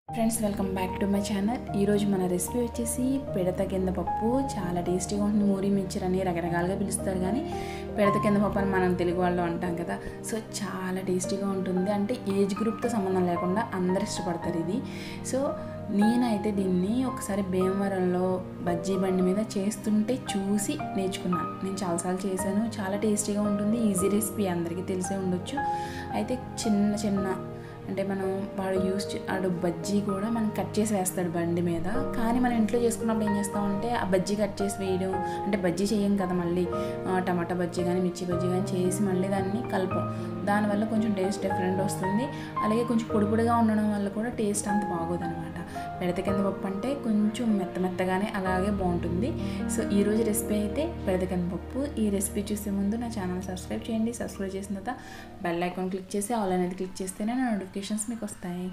friends welcome back to my channel ఈరోజు మన recipe వచ్చేసి పిడత కింద పప్పు చాలా టేస్టీగా ఉంటుంది మూరి మిక్చర్ అని రకరకాలుగా పిలుస్తారు కానీ పిడత కింద పప్పు అని మనం తెలుగు వాళ్ళు అంటాం కదా సో చాలా టేస్టీగా ఉంటుంది అంటే ఏజ్ గ్రూప్తో సంబంధం లేకుండా అందరు ఇష్టపడతారు ఇది సో నేనైతే దీన్ని ఒకసారి భీమవరంలో బజ్జీ బండి మీద చేస్తుంటే చూసి నేర్చుకున్నాను నేను చాలాసార్లు చేశాను చాలా టేస్టీగా ఉంటుంది ఈజీ రెసిపీ అందరికీ తెలిసే ఉండొచ్చు అయితే చిన్న చిన్న అంటే మనం వాడు యూస్ వాడు బజ్జీ కూడా మనం కట్ చేసి వేస్తాడు బండి మీద కానీ మనం ఇంట్లో చేసుకున్నప్పుడు ఏం చేస్తామంటే ఆ బజ్జీ కట్ చేసి వేయడం అంటే బజ్జీ చేయం కదా మళ్ళీ ఆ, టమాటా బజ్జీ కానీ మిర్చి బజ్జీ కానీ చేసి మళ్ళీ దాన్ని కలపం దానివల్ల కొంచెం టేస్ట్ డిఫరెంట్ వస్తుంది అలాగే కొంచెం పొడి పొడిగా ఉండడం వల్ల కూడా టేస్ట్ అంత బాగోదనమాట పెడత కింద పప్పు అంటే కొంచెం మెత్త మెత్తగానే అలాగే బాగుంటుంది సో ఈ రోజు రెసిపీ అయితే పెడత కింద పప్పు ఈ రెసిపీ చూసే ముందు నా ఛానల్ సబ్స్క్రైబ్ చేయండి సబ్స్క్రైబ్ చేసిన తర్వాత బెల్ ఐకాన్ క్లిక్ చేసి ఆల్ అనేది క్లిక్ చేస్తేనే నా నోటిఫికేషన్స్ మీకు వస్తాయి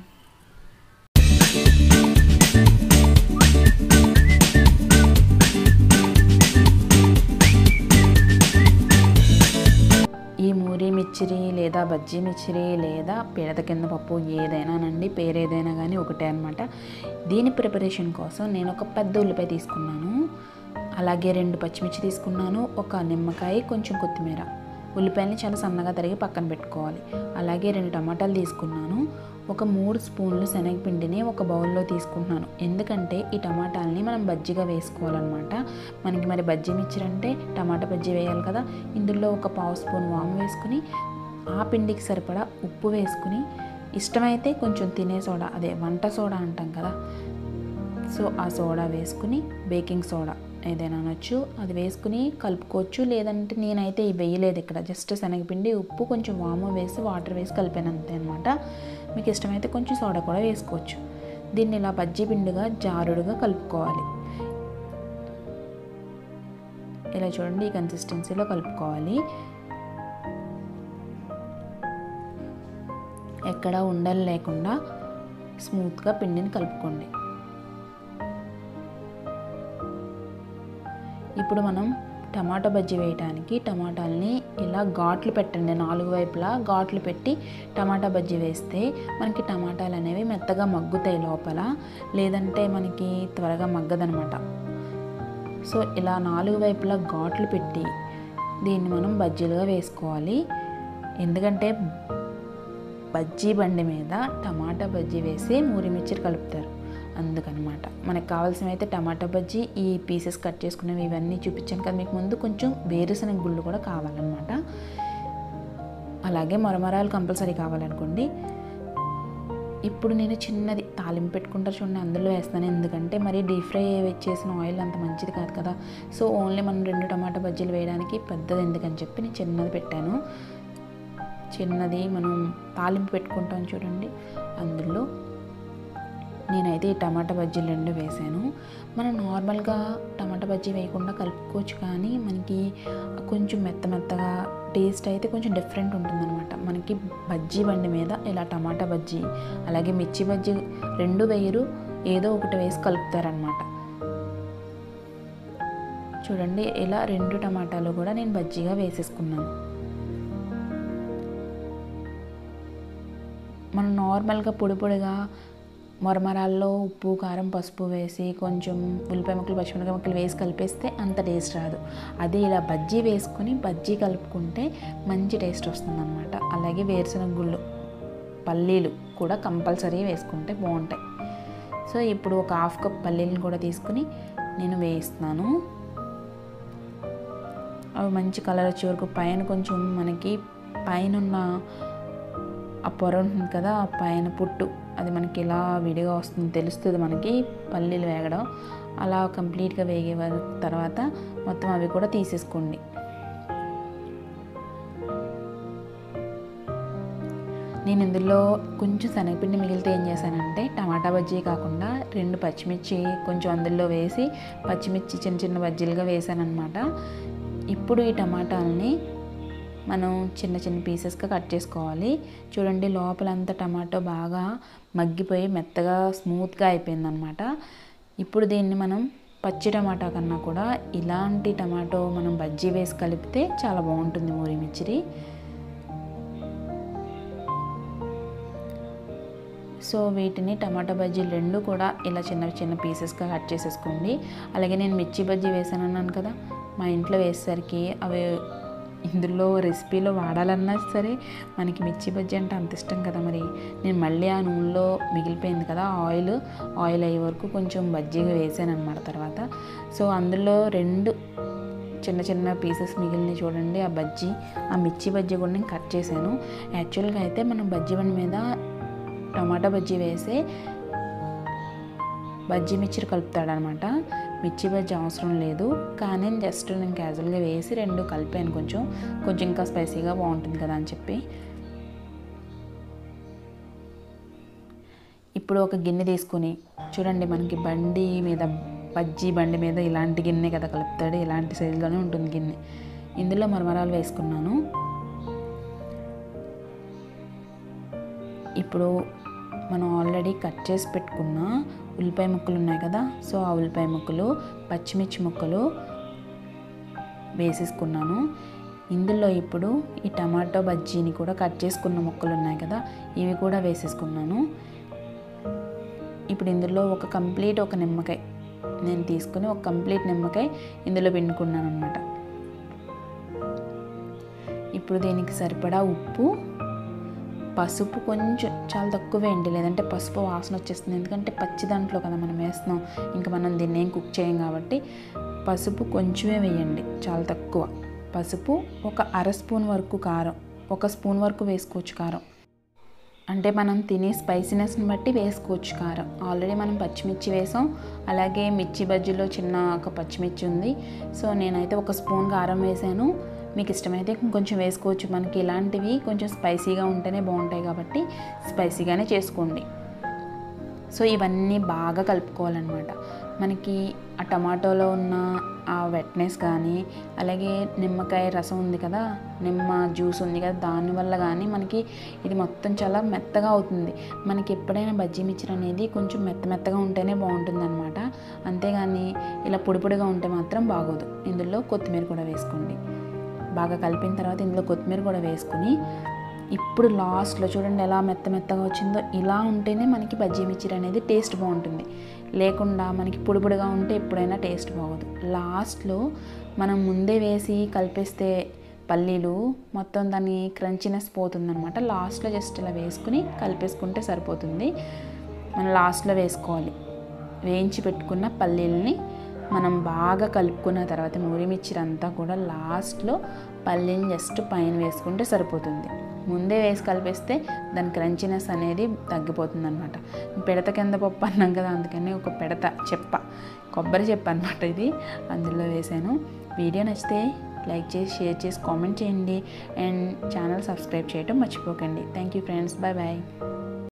ఈ మూరి మిచ్చిరి లేదా బజ్జీ మిచ్చిరి లేదా పిడత కింద పప్పు ఏదైనానండి పేరు ఏదైనా కానీ ఒకటే అనమాట దీని ప్రిపరేషన్ కోసం నేను ఒక పెద్ద ఉల్లిపాయ తీసుకున్నాను అలాగే రెండు పచ్చిమిర్చి తీసుకున్నాను ఒక నిమ్మకాయ కొంచెం కొత్తిమీర ఉల్లిపాయని చాలా సన్నగా తరిగి పక్కన పెట్టుకోవాలి అలాగే రెండు టమాటాలు తీసుకున్నాను ఒక మూడు స్పూన్లు శనగపిండిని ఒక బౌల్లో తీసుకుంటున్నాను ఎందుకంటే ఈ టమాటాలని మనం బజ్జీగా వేసుకోవాలన్నమాట మనకి మరి బజ్జీ మిక్చర్ అంటే టమాటా బజ్జీ వేయాలి కదా ఇందులో ఒక పావు స్పూన్ వాము వేసుకుని ఆ పిండికి సరిపడా ఉప్పు వేసుకుని ఇష్టమైతే కొంచెం తినే సోడా అదే వంట సోడా అంటాం కదా సో ఆ సోడా వేసుకుని బేకింగ్ సోడా ఏదైనా అనొచ్చు అది వేసుకుని కలుపుకోవచ్చు లేదంటే నేనైతే ఇవి వేయలేదు ఇక్కడ జస్ట్ శనగపిండి ఉప్పు కొంచెం వాము వేసి వాటర్ వేసి కలిపాను అంతే అనమాట మీకు ఇష్టమైతే కొంచెం సోడా కూడా వేసుకోవచ్చు దీన్ని ఇలా బజ్జీ పిండిగా జారుడుగా కలుపుకోవాలి ఇలా చూడండి ఈ కన్సిస్టెన్సీలో కలుపుకోవాలి ఎక్కడ ఉండలు లేకుండా స్మూత్గా పిండిని కలుపుకోండి ఇప్పుడు మనం టమాటా బజ్జీ వేయడానికి టమాటాలని ఇలా ఘాట్లు పెట్టండి నాలుగు వైపులా ఘాట్లు పెట్టి టమాటా బజ్జీ వేస్తే మనకి టమాటాలు అనేవి మెత్తగా మగ్గుతాయి లోపల లేదంటే మనకి త్వరగా మగ్గదనమాట సో ఇలా నాలుగు వైపులా ఘాట్లు పెట్టి దీన్ని మనం బజ్జీలుగా వేసుకోవాలి ఎందుకంటే బజ్జీ బండి మీద టమాటా బజ్జీ వేసి మూరి మిర్చిని కలుపుతారు అందుకనమాట మనకు కావాల్సినవి అయితే టమాటా బజ్జీ ఈ పీసెస్ కట్ చేసుకునేవి ఇవన్నీ చూపించాను కదా మీకు ముందు కొంచెం వేరుశనగ గుళ్ళు కూడా కావాలన్నమాట అలాగే మరమరాలు కంపల్సరీ కావాలనుకోండి ఇప్పుడు నేను చిన్నది తాలింపు పెట్టుకుంటారు చూడండి అందులో వేస్తాను ఎందుకంటే మరి డీప్ ఫ్రై చేసిన ఆయిల్ అంత మంచిది కాదు కదా సో ఓన్లీ మనం రెండు టమాటా బజ్జీలు వేయడానికి పెద్దది ఎందుకని చెప్పి నేను చిన్నది పెట్టాను చిన్నది మనం తాలింపు పెట్టుకుంటాం చూడండి అందులో నేనైతే ఈ టమాటా బజ్జీలు రెండు వేసాను మనం నార్మల్గా టమాటా బజ్జీ వేయకుండా కలుపుకోవచ్చు కానీ మనకి కొంచెం మెత్త మెత్తగా టేస్ట్ అయితే కొంచెం డిఫరెంట్ ఉంటుందన్నమాట మనకి బజ్జీ బండి మీద ఇలా టమాటా బజ్జీ అలాగే మిర్చి బజ్జీ రెండు వేయరు ఏదో ఒకటి వేసి కలుపుతారనమాట చూడండి ఇలా రెండు టమాటాలు కూడా నేను బజ్జీగా వేసేసుకున్నాను మనం నార్మల్గా పొడి పొడిగా మొరమరాల్లో ఉప్పు కారం పసుపు వేసి కొంచెం ఉల్లిపాయ ముక్కలు పచ్చిమిరపకాయ ముక్కలు వేసి కలిపేస్తే అంత టేస్ట్ రాదు అదే ఇలా బజ్జీ వేసుకుని బజ్జీ కలుపుకుంటే మంచి టేస్ట్ వస్తుందన్నమాట అలాగే వేరుశనగ గుళ్ళు పల్లీలు కూడా కంపల్సరీ వేసుకుంటే బాగుంటాయి సో ఇప్పుడు ఒక హాఫ్ కప్ పల్లీలను కూడా తీసుకుని నేను వేయిస్తున్నాను అవి మంచి కలర్ వచ్చే వరకు పైన కొంచెం మనకి పైన ఉన్న ఆ పొర ఉంటుంది కదా ఆ పైన పుట్టు అది మనకి ఇలా విడిగా వస్తుంది తెలుస్తుంది మనకి పల్లీలు వేగడం అలా కంప్లీట్గా వేగే వర- తర్వాత మొత్తం అవి కూడా తీసేసుకోండి నేను ఇందులో కొంచెం శనగపిండి మిగిలితే ఏం చేశానంటే టమాటా బజ్జీ కాకుండా రెండు పచ్చిమిర్చి కొంచెం అందులో వేసి పచ్చిమిర్చి చిన్న చిన్న బజ్జీలుగా వేసానమాట ఇప్పుడు ఈ టమాటాలని మనం చిన్న చిన్న పీసెస్గా కట్ చేసుకోవాలి చూడండి లోపలంతా టమాటో బాగా మగ్గిపోయి మెత్తగా స్మూత్గా అయిపోయిందనమాట ఇప్పుడు దీన్ని మనం పచ్చి టమాటా కన్నా కూడా ఇలాంటి టమాటో మనం బజ్జీ వేసి కలిపితే చాలా బాగుంటుంది మూరి మిర్చిరి సో సో వీటిని టమాటా బజ్జీలు రెండు కూడా ఇలా చిన్న చిన్న పీసెస్గా కట్ చేసేసుకోండి అలాగే నేను మిర్చి బజ్జీ వేసాను అన్నాను కదా మా ఇంట్లో వేసేసరికి అవి ఇందులో రెసిపీలో వాడాలన్నా సరే మనకి మిర్చి బజ్జీ అంటే అంత ఇష్టం కదా మరి నేను మళ్ళీ ఆ నూనెలో మిగిలిపోయింది కదా ఆయిల్ ఆయిల్ అయ్యే వరకు కొంచెం బజ్జీగా వేసాను అనమాట తర్వాత సో అందులో రెండు చిన్న చిన్న పీసెస్ మిగిలినవి చూడండి ఆ బజ్జీ ఆ మిర్చి బజ్జీ కూడా నేను కట్ చేశాను యాక్చువల్గా అయితే మనం బజ్జీ బండి మీద టమాటా బజ్జీ వేసి బజ్జీ మిర్చి కలుపుతాడనమాట మిర్చి బజ్జీ అవసరం లేదు కానీ జస్ట్ నేను క్యాజువల్గా వేసి రెండు కలిపాను కొంచెం కొంచెం ఇంకా స్పైసీగా బాగుంటుంది కదా అని చెప్పి ఇప్పుడు ఒక గిన్నె తీసుకుని చూడండి మనకి బండి మీద బజ్జీ బండి మీద ఇలాంటి గిన్నె కదా కలుపుతాడు ఇలాంటి సైజులోనే ఉంటుంది గిన్నె ఇందులో మరమరాలు వేసుకున్నాను ఇప్పుడు మనం ఆల్రెడీ కట్ చేసి పెట్టుకున్న ఉల్లిపాయ ముక్కలు ఉన్నాయి కదా సో ఆ ఉల్లిపాయ ముక్కలు పచ్చిమిర్చి ముక్కలు వేసేసుకున్నాను ఇందులో ఇప్పుడు ఈ టమాటో బజ్జీని కూడా కట్ చేసుకున్న ముక్కలు ఉన్నాయి కదా ఇవి కూడా వేసేసుకున్నాను ఇప్పుడు ఇందులో ఒక కంప్లీట్ ఒక నిమ్మకాయ నేను తీసుకుని ఒక కంప్లీట్ నిమ్మకాయ ఇందులో పిండుకున్నాను అనమాట ఇప్పుడు దీనికి సరిపడా ఉప్పు పసుపు కొంచెం చాలా తక్కువ వేయండి లేదంటే పసుపు వాసన వచ్చేస్తుంది ఎందుకంటే పచ్చి దాంట్లో కదా మనం వేస్తున్నాం ఇంకా మనం దీన్ని ఏం కుక్ చేయం కాబట్టి పసుపు కొంచెమే వేయండి చాలా తక్కువ పసుపు ఒక అర స్పూన్ వరకు కారం ఒక స్పూన్ వరకు వేసుకోవచ్చు కారం అంటే మనం తినే స్పైసీనెస్ని బట్టి వేసుకోవచ్చు కారం ఆల్రెడీ మనం పచ్చిమిర్చి వేసాం అలాగే మిర్చి బజ్జీలో చిన్న ఒక పచ్చిమిర్చి ఉంది సో నేనైతే ఒక స్పూన్ కారం వేసాను మీకు ఇష్టమైతే కొంచెం వేసుకోవచ్చు మనకి ఇలాంటివి కొంచెం స్పైసీగా ఉంటేనే బాగుంటాయి కాబట్టి స్పైసీగానే చేసుకోండి సో ఇవన్నీ బాగా కలుపుకోవాలన్నమాట మనకి ఆ టమాటోలో ఉన్న ఆ వెట్నెస్ కానీ అలాగే నిమ్మకాయ రసం ఉంది కదా నిమ్మ జ్యూస్ ఉంది కదా దానివల్ల కానీ మనకి ఇది మొత్తం చాలా మెత్తగా అవుతుంది మనకి ఎప్పుడైనా బజ్జీ మిక్చర్ అనేది కొంచెం మెత్త మెత్తగా ఉంటేనే బాగుంటుంది అనమాట అంతేగాని ఇలా పొడి పొడిగా ఉంటే మాత్రం బాగోదు ఇందులో కొత్తిమీర కూడా వేసుకోండి బాగా కలిపిన తర్వాత ఇందులో కొత్తిమీర కూడా వేసుకుని ఇప్పుడు లాస్ట్లో చూడండి ఎలా మెత్త మెత్తగా వచ్చిందో ఇలా ఉంటేనే మనకి బజ్జీ మిర్చి అనేది టేస్ట్ బాగుంటుంది లేకుండా మనకి పొడి పొడిగా ఉంటే ఎప్పుడైనా టేస్ట్ బాగోదు లాస్ట్లో మనం ముందే వేసి కలిపేస్తే పల్లీలు మొత్తం దాని క్రంచినెస్ పోతుందన్నమాట లాస్ట్లో జస్ట్ ఇలా వేసుకుని కలిపేసుకుంటే సరిపోతుంది మనం లాస్ట్లో వేసుకోవాలి వేయించి పెట్టుకున్న పల్లీలని మనం బాగా కలుపుకున్న తర్వాత మురిమిర్చి అంతా కూడా లాస్ట్లో పల్లీని జస్ట్ పైన వేసుకుంటే సరిపోతుంది ముందే వేసి కలిపేస్తే దాని క్రంచినెస్ అనేది తగ్గిపోతుంది అనమాట పిడత కింద పప్పు అన్నాం కదా అందుకని ఒక పిడత చెప్ప కొబ్బరి చెప్ప అనమాట ఇది అందులో వేసాను వీడియో నచ్చితే లైక్ చేసి షేర్ చేసి కామెంట్ చేయండి అండ్ ఛానల్ సబ్స్క్రైబ్ చేయటం మర్చిపోకండి thank you friends bye bye